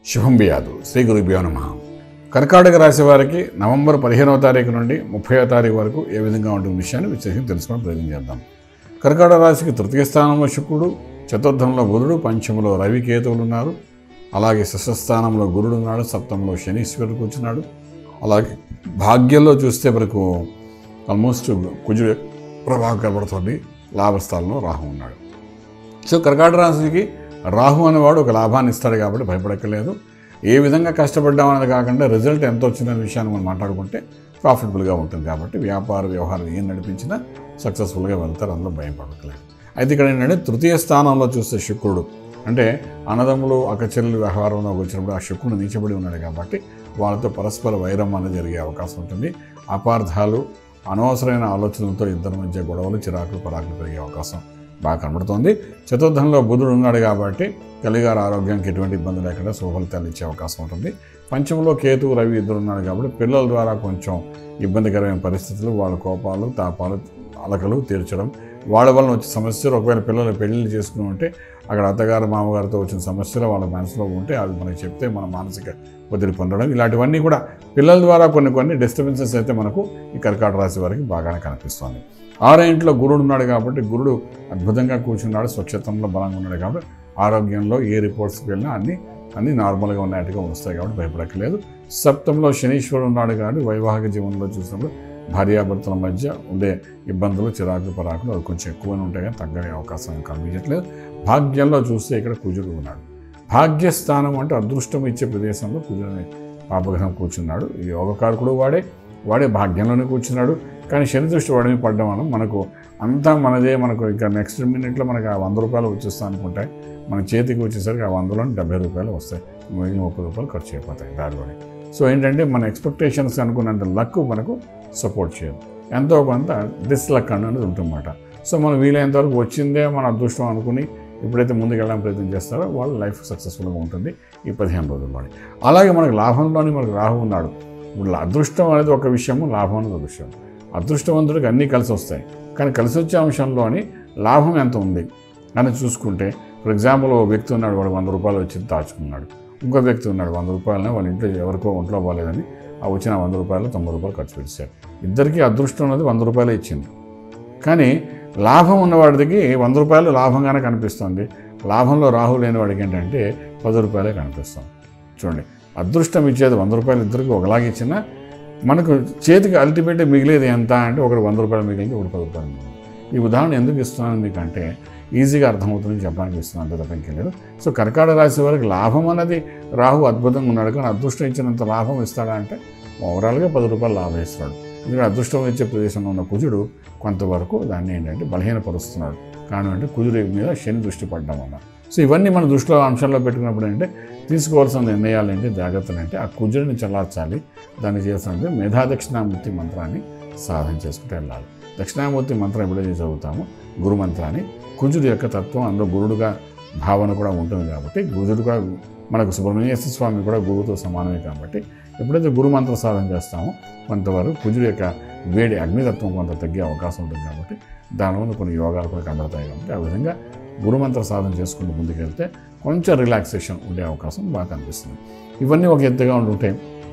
శుభం బియాదు శ్రీ గురుభ్యో నమ కర్కాటక రాశి వారికి నవంబర్ పదిహేనవ తారీఖు నుండి ముప్పైవ తారీఖు వరకు ఏ విధంగా ఉంటుంది విషయాన్ని విశేషంగా తెలుసుకుని ప్రయత్నం చేద్దాం కర్కాటక రాశికి తృతీయ స్థానంలో శుక్రుడు చతుర్థంలో బుధుడు పంచములో రవి కేతువులు ఉన్నారు అలాగే స్థానంలో గురుడు ఉన్నాడు సప్తంలో శనీశ్వరుడు కూర్చున్నాడు అలాగే భాగ్యంలో చూస్తే మనకు ఆల్మోస్ట్ కుజుడు ప్రభావం కనబడుతుంది లాభస్థానంలో రాహు ఉన్నాడు సో కర్కాటక రాశికి రాహు అనేవాడు ఒక లాభాన్ని ఇస్తాడు కాబట్టి భయపడక్కర్లేదు ఏ విధంగా కష్టపడ్డాం అనేది కాకుండా రిజల్ట్ ఎంత వచ్చిందనే విషయాన్ని మనం మాట్లాడుకుంటే ప్రాఫిటబుల్గా ఉంటుంది కాబట్టి వ్యాపార వ్యవహారం ఏం నడిపించినా సక్సెస్ఫుల్గా వెళ్తారు అందులో భయపడక్కర్లేదు అయితే ఇక్కడ ఏంటంటే తృతీయ స్థానంలో చూస్తే శుక్రుడు అంటే అన్నదమ్ములు అక్కచెల్లెలు వ్యవహారంలో వచ్చినప్పుడు ఆ శుక్రుడు నీచబడి ఉన్నాడు కాబట్టి వాళ్ళతో పరస్పర వైరం అనేది జరిగే అవకాశం ఉంటుంది అపార్థాలు అనవసరమైన ఆలోచనలతో ఇద్దరి మధ్య గొడవలు చిరాకులు పరాకులు పెరిగే అవకాశం బాగా కనబడుతోంది చతుర్థంలో బుధుడు ఉన్నాడు కాబట్టి కలిగారు ఆరోగ్యానికి ఎటువంటి ఇబ్బంది లేకుండా శుభఫలితాలు ఇచ్చే అవకాశం ఉంటుంది పంచంలో కేతు రవి ఇద్దరు ఉన్నాడు కాబట్టి పిల్లల ద్వారా కొంచెం ఇబ్బందికరమైన పరిస్థితులు వాళ్ళ కోపాలు తాపాలు అలకలు తీర్చడం వాళ్ళ వలన వచ్చే సమస్యలు ఒకవేళ పిల్లలు పెళ్ళిళ్ళు చేసుకుని ఉంటే అక్కడ అత్తగారు మామగారితో వచ్చిన సమస్యలు వాళ్ళ మనసులో ఉంటే అవి మనకి చెప్తే మన మానసిక ఒత్తిడి పొందడం ఇలాంటివన్నీ కూడా పిల్లల ద్వారా కొన్ని కొన్ని డిస్టర్బెన్సెస్ అయితే మనకు ఈ కర్కాట రాశి వారికి బాగానే కనిపిస్తుంది ఆరో ఇంట్లో గురుడు ఉన్నాడు కాబట్టి గురుడు అద్భుతంగా కూర్చున్నాడు స్వచ్ఛతంలో బలంగా ఉన్నాడు కాబట్టి ఆరోగ్యంలో ఏ రిపోర్ట్స్కి వెళ్ళినా అన్ని అన్ని నార్మల్గా ఉన్నట్టుగా వస్తాయి కాబట్టి భయపడక్కలేదు సప్తంలో శనీశ్వరుడు ఉన్నాడు కాబట్టి వైవాహిక జీవనంలో చూసినప్పుడు భార్యాభర్తల మధ్య ఉండే ఇబ్బందులు చిరాకులు పరాకులు అవి కొంచెం ఎక్కువనే ఉంటాయి కానీ తగ్గనే అవకాశం కనిపించట్లేదు భాగ్యంలో చూస్తే ఇక్కడ కుజుడు ఉన్నాడు భాగ్యస్థానం అంటే అదృష్టం ఇచ్చే ప్రదేశంలో కుజుడు పాపగ్రహం కూర్చున్నాడు ఈ యోగకారకుడు వాడే వాడే భాగ్యంలోనే కూర్చున్నాడు కానీ శని దృష్టి వాడి మీద పడ్డం వల్ల మనకు అంతా మనదే మనకు ఇంకా నెక్స్ట్ మినిట్లో మనకు ఆ వంద రూపాయలు వచ్చేస్తా అనుకుంటాయి మన చేతికి వచ్చేసరికి ఆ వందలో డెబ్బై రూపాయలు వస్తాయి మిగిలిన ముప్పై రూపాయలు ఖర్చు అయిపోతాయి దారిలోనే సో ఏంటంటే మన ఎక్స్పెక్టేషన్స్ అనుకున్నంత లక్ మనకు సపోర్ట్ చేయదు ఎంతో కొంత డిస్లక్ అనేది ఉంటుందన్నమాట సో మనం వీలైనంత వరకు వచ్చిందే మన అదృష్టం అనుకుని ఎప్పుడైతే ముందుకు వెళ్ళడానికి ప్రయత్నం చేస్తారో వాళ్ళ లైఫ్ సక్సెస్ఫుల్గా ఉంటుంది ఈ పదిహేను రోజుల్లోని అలాగే మనకు లాభంలోని మనకు రాహు ఉన్నాడు ఇప్పుడు అదృష్టం అనేది ఒక విషయము లాభం అనేది ఒక విషయం అదృష్టవంతుడికి అన్నీ కలిసి వస్తాయి కానీ కలిసి వచ్చే అంశంలోని లాభం ఎంత ఉంది అని చూసుకుంటే ఫర్ ఎగ్జాంపుల్ ఓ వ్యక్తి ఉన్నాడు వాడు వంద రూపాయలు వచ్చి దాచుకున్నాడు ఇంకో వ్యక్తి ఉన్నాడు వంద రూపాయలని వాళ్ళ ఇంట్లో ఎవరికో ఒంట్లో బాగాలేదని ఆ వచ్చిన వంద రూపాయలు తొంభై రూపాయలు ఖర్చు పెట్టారు ఇద్దరికీ అదృష్టం అనేది వంద రూపాయలు ఇచ్చింది కానీ లాభం ఉన్నవాడికి వంద రూపాయలు లాభంగానే కనిపిస్తుంది లాభంలో రాహు లేని వాడికి ఏంటంటే పది రూపాయలే కనిపిస్తుంది చూడండి అదృష్టం ఇచ్చేది వంద రూపాయలు ఇద్దరికి ఒకలాగా ఇచ్చినా మనకు చేతికి అల్టిమేట్ మిగిలేది ఎంత అంటే ఒకటి వంద రూపాయలు మిగిలింది ఒకటి పది రూపాయలు మిగిలింది ఈ ఉదాహరణ ఎందుకు ఇస్తున్నాను మీకంటే ఈజీగా అర్థమవుతుందని చెప్పడానికి ఇస్తున్నాను అంతే తప్ప లేదు సో కర్కాటక రాశి వారికి లాభం అనేది రాహు అద్భుతంగా ఉన్నాడు కానీ అదృష్టం ఇచ్చినంత లాభం ఇస్తాడా అంటే ఓవరాల్గా పది రూపాయలు లాభం ఇస్తాడు ఎందుకంటే అదృష్టం ఇచ్చే ప్రదేశంలో ఉన్న కుజుడు కొంతవరకు దాన్ని ఏంటంటే బలహీనపరుస్తున్నాడు కారణం అంటే కుజుడు మీద శని దృష్టి పడడం వల్ల సో ఇవన్నీ మన దృష్టిలో అంశాల్లో పెట్టుకున్నప్పుడు అంటే తీసుకోవాల్సిన నిర్ణయాలు ఏంటి జాగ్రత్తలు అంటే ఆ కుజుడిని చల్లార్చాలి దాన్ని చేయాల్సిందంటే మేధా దక్షిణామూర్తి మంత్రాన్ని సాధన చేసుకుంటూ వెళ్ళాలి దక్షిణామూర్తి మంత్రం ఎప్పుడైతే చదువుతామో గురు మంత్రాన్ని కుజుడు యొక్క తత్వం అందులో గురుడుగా భావన కూడా ఉంటుంది కాబట్టి గురుడు కూడా మనకు సుబ్రహ్మణ్యేశ్వర స్వామి కూడా గురువుతో సమానమే కాబట్టి ఎప్పుడైతే గురు మంత్ర సాధన చేస్తామో కొంతవరకు కుజుడు యొక్క వేడి అగ్నితత్వం కొంత తగ్గే అవకాశం ఉంటుంది కాబట్టి దానివల్ల కొన్ని యోగాలు కూడా కనబడతాయి కాబట్టి ఆ విధంగా గురుమంత్ర సాధన చేసుకుంటూ ముందుకెళ్తే కొంచెం రిలాక్సేషన్ ఉండే అవకాశం బాగా కనిపిస్తుంది ఇవన్నీ ఒక ఎత్తుగా ఉంటుంటే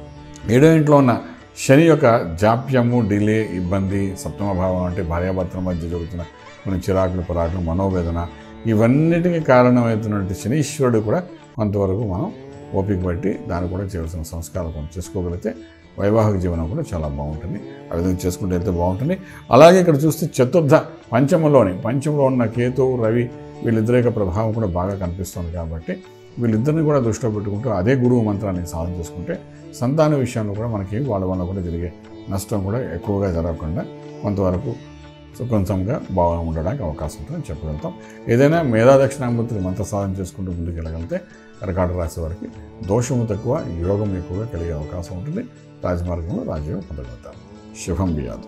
ఏడో ఇంట్లో ఉన్న శని యొక్క జాప్యము డిలే ఇబ్బంది సప్తమ భావం అంటే భార్యాభర్తల మధ్య జరుగుతున్న కొన్ని చిరాకులు పరాకులు మనోవేదన ఇవన్నిటికీ కారణమవుతున్నటువంటి శనీశ్వరుడు కూడా కొంతవరకు మనం ఓపిక పట్టి దాన్ని కూడా చేయాల్సిన సంస్కారం కొంచెం చేసుకోగలిగితే వైవాహిక జీవనం కూడా చాలా బాగుంటుంది ఆ విధంగా చేసుకుంటే వెళ్తే బాగుంటుంది అలాగే ఇక్కడ చూస్తే చతుర్థ పంచమంలోని పంచంలో ఉన్న కేతు రవి వీళ్ళిద్దరి యొక్క ప్రభావం కూడా బాగా కనిపిస్తుంది కాబట్టి వీళ్ళిద్దరిని కూడా దృష్టిలో పెట్టుకుంటూ అదే గురువు మంత్రాన్ని సాధన చేసుకుంటే సంతాన విషయంలో కూడా మనకి వాళ్ళ వల్ల కూడా జరిగే నష్టం కూడా ఎక్కువగా జరగకుండా కొంతవరకు సో కొంచెంగా బాగా ఉండడానికి అవకాశం ఉంటుందని చెప్పగలుగుతాం ఏదైనా మేధా దక్షిణామూర్తిని మంత్ర సాధన చేసుకుంటూ ముందుకు వెళ్ళగలిగితే కర్కాటక రాశి వారికి దోషము తక్కువ యోగం ఎక్కువగా కలిగే అవకాశం ఉంటుంది రాజమార్గంలో రాజ్యం పొందగలుగుతారు శుభం బియాదు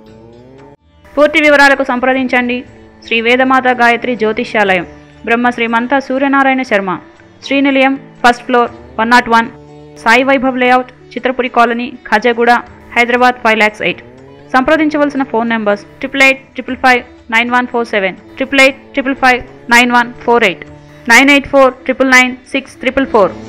పూర్తి వివరాలకు సంప్రదించండి Shri Vedamata Gayatri Jyotishyalayam Brahma Srimantha Suryanarayana Sharma Srinilayam first floor one nought one Sai Vaibhav layout Chitrapuri colony Khajaguda Hyderabad five lakhs eight సంప్రదించవలసిన phone numbers triple eight triple five nine one four seven triple eight triple five nine one four eight nine eight four triple nine six triple four